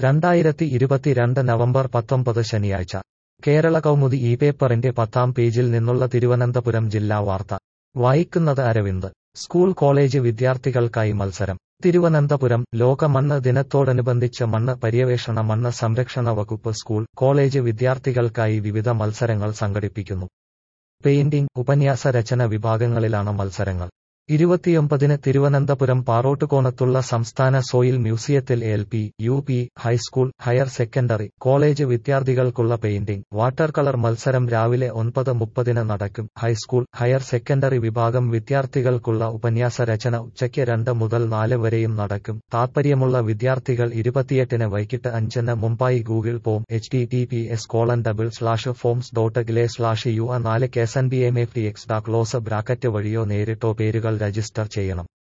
രണ്ടായിരത്തി ഇരുപത്തിരണ്ട് നവംബർ പത്തൊമ്പത് ശനിയാഴ്ച കേരള കൗമുദി ഈ പേപ്പറിന്റെ പത്താം പേജിൽ നിന്നുള്ള തിരുവനന്തപുരം ജില്ലാ വാർത്ത വായിക്കുന്നത് അരവിന്ദ് സ്കൂൾ കോളേജ് വിദ്യാർത്ഥികൾക്കായി മത്സരം തിരുവനന്തപുരം ലോക മണ്ണ് ദിനത്തോടനുബന്ധിച്ച് മണ്ണ് പര്യവേഷണ മണ്ണ് സംരക്ഷണ വകുപ്പ് സ്കൂൾ കോളേജ് വിദ്യാർത്ഥികൾക്കായി വിവിധ മത്സരങ്ങൾ സംഘടിപ്പിക്കുന്നു പെയിന്റിംഗ് ഉപന്യാസ രചന വിഭാഗങ്ങളിലാണ് മത്സരങ്ങൾ ഇരുപത്തിയൊമ്പതിന് തിരുവനന്തപുരം പാറോട്ടുകോണത്തുള്ള സംസ്ഥാന സോയിൽ മ്യൂസിയത്തിൽ L P U P high school higher secondary college വിദ്യാർത്ഥികൾക്കുള്ള പെയിന്റിംഗ് വാട്ടർ കളർ മത്സരം രാവിലെ ഒൻപത് മുപ്പതിന് നടക്കും ഹൈസ്കൂൾ ഹയർ സെക്കൻഡറി വിഭാഗം വിദ്യാർത്ഥികൾക്കുള്ള ഉപന്യാസ രചന ഉച്ചയ്ക്ക് രണ്ട് മുതൽ നാല് വരെയും നടക്കും താൽപ്പര്യമുള്ള വിദ്യാർത്ഥികൾ ഇരുപത്തിയെട്ടിന് വൈകിട്ട് അഞ്ചിന് മുമ്പായി Google form H T T P S colon double slash forms dot gle slash U നാല് കേസൻ B M F T X ഡാ ക്ലോസ് ബ്രാക്കറ്റ് വഴിയോ നേരിട്ടോ പേരുകൾ രജിസ്റ്റർ ചെയ്യണം